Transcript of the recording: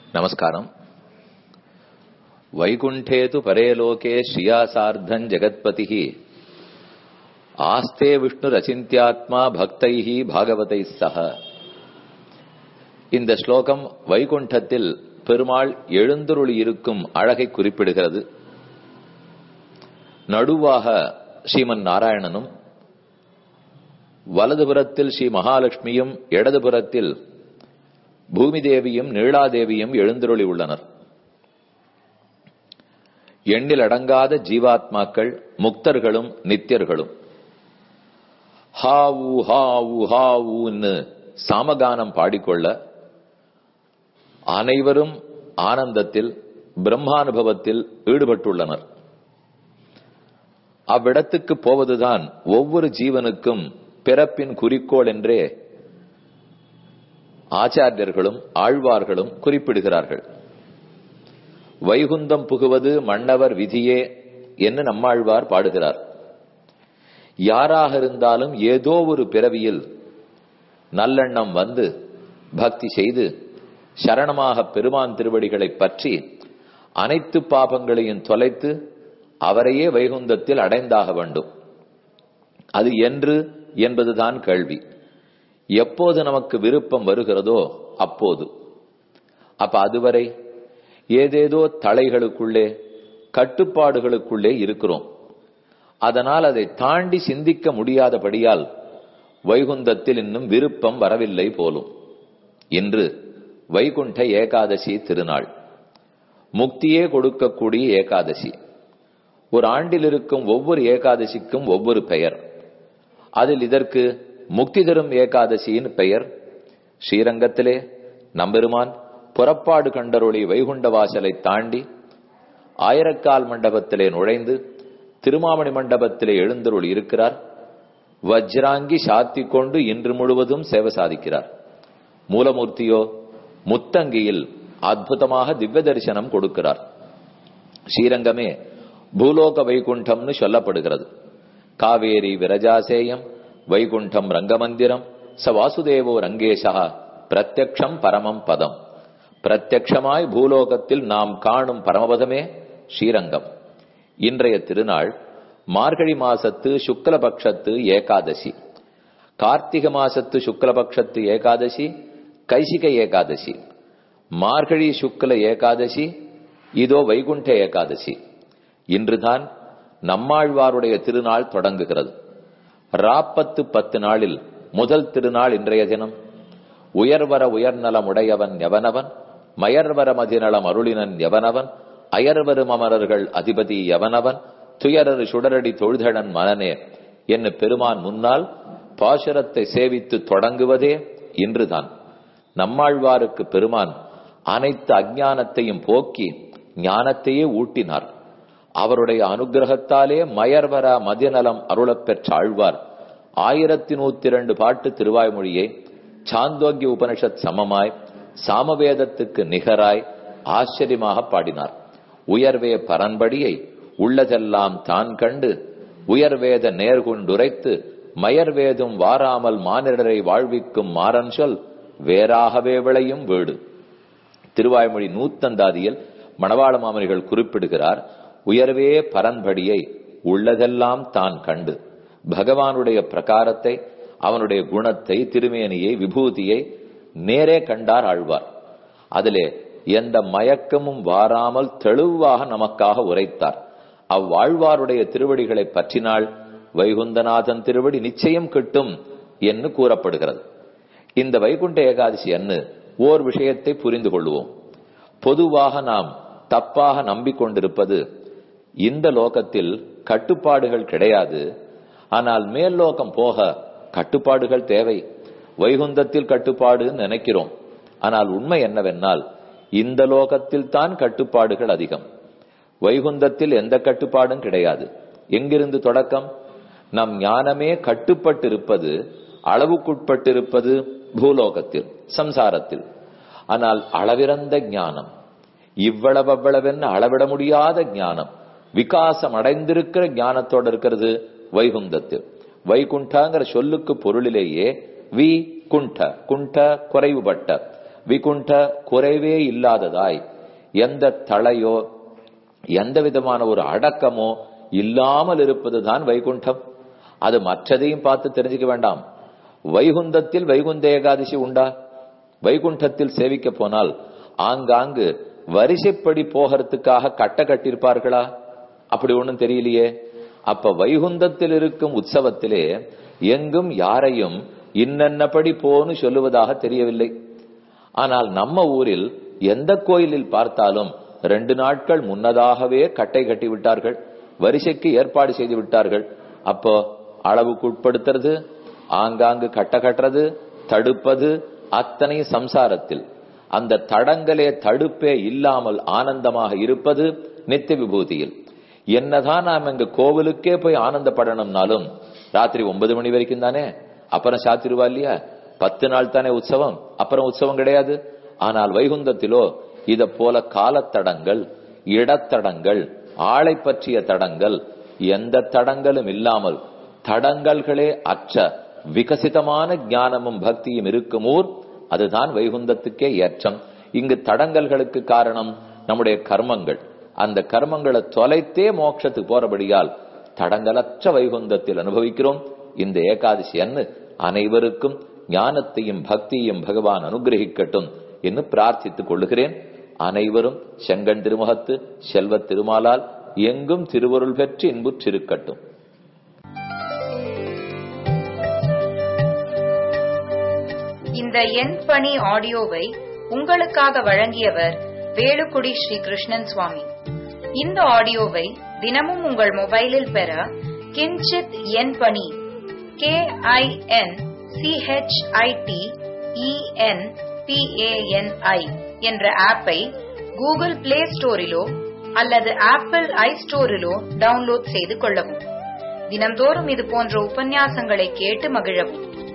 నమస్కారం వైకుంఠే తు పరే లోకే శ్రియా సార్ధం జగత్పతి ஆஸ்தே விஷ்ணுரச்சிந்தியாத்மா பக்தை பாகவதை சக இந்த ஸ்லோகம் வைகுண்டத்தில் பெருமாள் எழுந்தருளி இருக்கும் அழகை குறிப்பிடுகிறது நடுவாக ஸ்ரீமன் நாராயணனும் வலதுபுறத்தில் ஸ்ரீ மகாலட்சுமியும் இடதுபுறத்தில் பூமி தேவியும் நீளாதேவியும் எழுந்தருளி உள்ளனர் எண்ணில் அடங்காத ஜீவாத்மாக்கள் முக்தர்களும் நித்தியர்களும் ஹாவு ஹாவு ஹாவுன்னு சாமகானம் பாடிக்கொள்ள அனைவரும் ஆனந்தத்தில் பிரம்மானுபவத்தில் ஈடுபட்டுள்ளனர் அவ்விடத்துக்கு போவதுதான் ஒவ்வொரு ஜீவனுக்கும் பிறப்பின் குறிக்கோள் என்றே ஆச்சாரியர்களும் ஆழ்வார்களும் குறிப்பிடுகிறார்கள் வைகுந்தம் புகுவது மன்னவர் விதியே என்று நம்மாழ்வார் பாடுகிறார் யாராக இருந்தாலும் ஏதோ ஒரு பிறவியில் நல்லெண்ணம் வந்து பக்தி செய்து சரணமாக பெருமான் திருவடிகளை பற்றி அனைத்து பாபங்களையும் தொலைத்து அவரையே வைகுந்தத்தில் அடைந்தாக வேண்டும் அது என்று என்பதுதான் கேள்வி எப்போது நமக்கு விருப்பம் வருகிறதோ அப்போது அப்ப அதுவரை ஏதேதோ தலைகளுக்குள்ளே கட்டுப்பாடுகளுக்குள்ளே இருக்கிறோம் அதனால் அதை தாண்டி சிந்திக்க முடியாதபடியால் வைகுந்தத்தில் இன்னும் விருப்பம் வரவில்லை போலும் இன்று வைகுண்ட ஏகாதசி திருநாள் முக்தியே கொடுக்கக்கூடிய ஏகாதசி ஒரு ஆண்டில் இருக்கும் ஒவ்வொரு ஏகாதசிக்கும் ஒவ்வொரு பெயர் அதில் இதற்கு முக்தி தரும் ஏகாதசியின் பெயர் ஸ்ரீரங்கத்திலே நம்பெருமான் புறப்பாடு கண்டருளி வைகுண்ட வாசலை தாண்டி ஆயிரக்கால் மண்டபத்திலே நுழைந்து திருமாமணி மண்டபத்திலே எழுந்தருள் இருக்கிறார் வஜ்ராங்கி சாத்தி கொண்டு இன்று முழுவதும் சேவை சாதிக்கிறார் மூலமூர்த்தியோ முத்தங்கியில் அற்புதமாக திவ்ய தரிசனம் கொடுக்கிறார் ஸ்ரீரங்கமே பூலோக வைகுண்டம்னு சொல்லப்படுகிறது காவேரி விரஜாசேயம் வைகுண்டம் ரங்கமந்திரம் ச வாசுதேவோ ரங்கேஷா பிரத்யக்ஷம் பரமம் பதம் பிரத்யக்ஷமாய் பூலோகத்தில் நாம் காணும் பரமபதமே ஸ்ரீரங்கம் இன்றைய திருநாள் மார்கழி மாசத்து சுக்லபக்ஷத்து ஏகாதசி கார்த்திக மாசத்து சுக்லபக்ஷத்து ஏகாதசி கைசிக ஏகாதசி மார்கழி சுக்ல ஏகாதசி இதோ வைகுண்ட ஏகாதசி இன்றுதான் நம்மாழ்வாருடைய திருநாள் தொடங்குகிறது ராப்பத்து பத்து நாளில் முதல் திருநாள் இன்றைய தினம் உயர்வர உயர்நலம் உடையவன் எவனவன் மயர்வர மதிநலம் அருளினன் எவனவன் அயர்வரும் அமரர்கள் அதிபதி எவனவன் துயரரு சுடரடி தொழுதழன் மனனே என்று பெருமான் முன்னால் பாசுரத்தை சேவித்து தொடங்குவதே இன்றுதான் நம்மாழ்வாருக்கு பெருமான் அனைத்து அஜானத்தையும் போக்கி ஞானத்தையே ஊட்டினார் அவருடைய அனுகிரகத்தாலே மயர்வர மதிநலம் அருளப் பெற்ற ஆழ்வார் ஆயிரத்தி நூத்தி இரண்டு பாட்டு திருவாய்மொழியை சாந்தோக்கிய உபனிஷத் சமமாய் சாமவேதத்துக்கு நிகராய் ஆச்சரியமாக பாடினார் உயர்வே பரன்படியை உள்ளதெல்லாம் தான் கண்டு உயர்வேத நேர்கொண்டுரைத்து மயர்வேதும் வாராமல் மானிடரை வாழ்விக்கும் மாறன் சொல் வேறாகவே விளையும் வீடு திருவாய்மொழி நூத்தந்தாதியில் மணவாள மாமனிகள் குறிப்பிடுகிறார் உயர்வே பரன்படியை உள்ளதெல்லாம் தான் கண்டு பகவானுடைய பிரகாரத்தை அவனுடைய குணத்தை திருமேனியை விபூதியை நேரே கண்டார் ஆழ்வார் அதிலே எந்த மயக்கமும் வாராமல் தெளிவாக நமக்காக உரைத்தார் அவ்வாழ்வாருடைய திருவடிகளை பற்றினால் வைகுந்தநாதன் திருவடி நிச்சயம் கிட்டும் என்று கூறப்படுகிறது இந்த வைகுண்ட ஏகாதசி அன்னு ஓர் விஷயத்தை புரிந்து கொள்வோம் பொதுவாக நாம் தப்பாக நம்பிக்கொண்டிருப்பது இந்த லோகத்தில் கட்டுப்பாடுகள் கிடையாது ஆனால் மேல் லோகம் போக கட்டுப்பாடுகள் தேவை வைகுந்தத்தில் கட்டுப்பாடு நினைக்கிறோம் ஆனால் உண்மை என்னவென்றால் இந்த லோகத்தில் தான் கட்டுப்பாடுகள் அதிகம் வைகுந்தத்தில் எந்த கட்டுப்பாடும் கிடையாது எங்கிருந்து தொடக்கம் நம் ஞானமே கட்டுப்பட்டிருப்பது அளவுக்குட்பட்டிருப்பது பூலோகத்தில் சம்சாரத்தில் ஆனால் அளவிறந்த ஞானம் இவ்வளவு அவ்வளவென்னு அளவிட முடியாத ஞானம் விகாசம் அடைந்திருக்கிற ஞானத்தோட இருக்கிறது வைகுந்தத்தில் வைகுண்டங்கிற சொல்லுக்கு பொருளிலேயே வி குண்ட குண்ட குறைவுபட்ட விகுண்ட குறைவே இல்லாததாய் எந்த தளையோ எந்த விதமான ஒரு அடக்கமோ இல்லாமல் இருப்பதுதான் வைகுண்டம் அது மற்றதையும் பார்த்து தெரிஞ்சுக்க வேண்டாம் வைகுந்தத்தில் வைகுந்த ஏகாதசி உண்டா வைகுண்டத்தில் சேவிக்க போனால் ஆங்காங்கு வரிசைப்படி போகிறதுக்காக கட்ட கட்டியிருப்பார்களா அப்படி ஒண்ணும் தெரியலையே அப்ப வைகுந்தத்தில் இருக்கும் உற்சவத்திலே எங்கும் யாரையும் இன்னென்னபடி போன்னு சொல்லுவதாக தெரியவில்லை ஆனால் நம்ம ஊரில் எந்த கோயிலில் பார்த்தாலும் ரெண்டு நாட்கள் முன்னதாகவே கட்டை கட்டி விட்டார்கள் வரிசைக்கு ஏற்பாடு செய்து விட்டார்கள் அப்போ அளவுக்கு உட்படுத்துறது ஆங்காங்கு கட்ட கட்டுறது தடுப்பது அத்தனை சம்சாரத்தில் அந்த தடங்களே தடுப்பே இல்லாமல் ஆனந்தமாக இருப்பது நித்திய விபூதியில் என்னதான் நாம் இங்க கோவிலுக்கே போய் ஆனந்தப்படணும்னாலும் ராத்திரி ஒன்பது மணி வரைக்கும் தானே அப்புறம் சாத்திருவா இல்லையா பத்து நாள் தானே உற்சவம் அப்புறம் உற்சவம் கிடையாது ஆனால் வைகுந்தத்திலோ இத போல காலத்தடங்கள் இடத்தடங்கள் ஆளை பற்றிய தடங்கள் எந்த தடங்களும் இல்லாமல் தடங்கல்களே அற்ற விகசிதமான ஞானமும் பக்தியும் இருக்கும் ஊர் அதுதான் வைகுந்தத்துக்கே ஏற்றம் இங்கு தடங்கல்களுக்கு காரணம் நம்முடைய கர்மங்கள் அந்த கர்மங்களை தொலைத்தே மோட்சத்துக்கு போறபடியால் தடங்கலற்ற வைகுந்தத்தில் அனுபவிக்கிறோம் இந்த ஏகாதசி அன்னு அனைவருக்கும் ஞானத்தையும் பக்தியையும் பகவான் அனுகிரகிக்கட்டும் என்று பிரார்த்தித்துக் கொள்ளுகிறேன் அனைவரும் செங்கன் திருமுகத்து செல்வ திருமாலால் எங்கும் திருவருள் பெற்று இன்புற்றிருக்கட்டும் இந்த எண் பணி ஆடியோவை உங்களுக்காக வழங்கியவர் வேலுக்குடி ஸ்ரீ கிருஷ்ணன் சுவாமி இந்த ஆடியோவை தினமும் உங்கள் மொபைலில் பெற கிஞ்சித் எண் பணி கே ஐ என் சிஹெச்ஐடி இஎன் பிஏஎன்ஐ என்ற ஆப்பை கூகுள் பிளே ஸ்டோரிலோ அல்லது ஆப்பிள் ஐ ஸ்டோரிலோ டவுன்லோட் செய்து கொள்ளவும் தினம்தோறும் இது போன்ற உபன்யாசங்களை கேட்டு மகிழவும்